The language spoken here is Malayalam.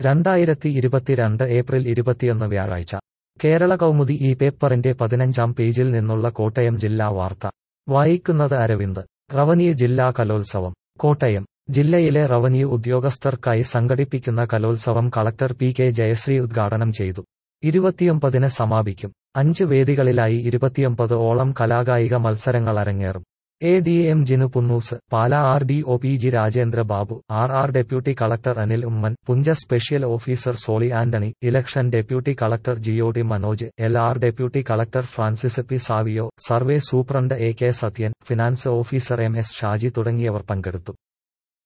രണ്ടായിരത്തി ഇരുപത്തിരണ്ട് ഏപ്രിൽ ഇരുപത്തിയൊന്ന് വ്യാഴാഴ്ച കേരള കൗമുദി ഈ പേപ്പറിന്റെ പതിനഞ്ചാം പേജിൽ നിന്നുള്ള കോട്ടയം ജില്ലാ വാർത്ത വായിക്കുന്നത് അരവിന്ദ് റവന്യൂ ജില്ലാ കലോത്സവം കോട്ടയം ജില്ലയിലെ റവന്യൂ ഉദ്യോഗസ്ഥർക്കായി സംഘടിപ്പിക്കുന്ന കലോത്സവം കളക്ടർ പി കെ ജയശ്രീ ഉദ്ഘാടനം ചെയ്തു ഇരുപത്തിയൊമ്പതിന് സമാപിക്കും അഞ്ച് വേദികളിലായി ഇരുപത്തിയൊമ്പത് ഓളം കലാകായിക മത്സരങ്ങൾ അരങ്ങേറും A D M Jinu Punnoose Pala R D O P G Rajendra Babu R R deputy collector Anil Oommen Puncha special officer Soly Antony election deputy collector Geo D Manoj L R deputy collector Francis P Savio survey superintendent A K Sathyan finance officer M S Shaji തുടങ്ങിയവർ പങ്കെടുത്തു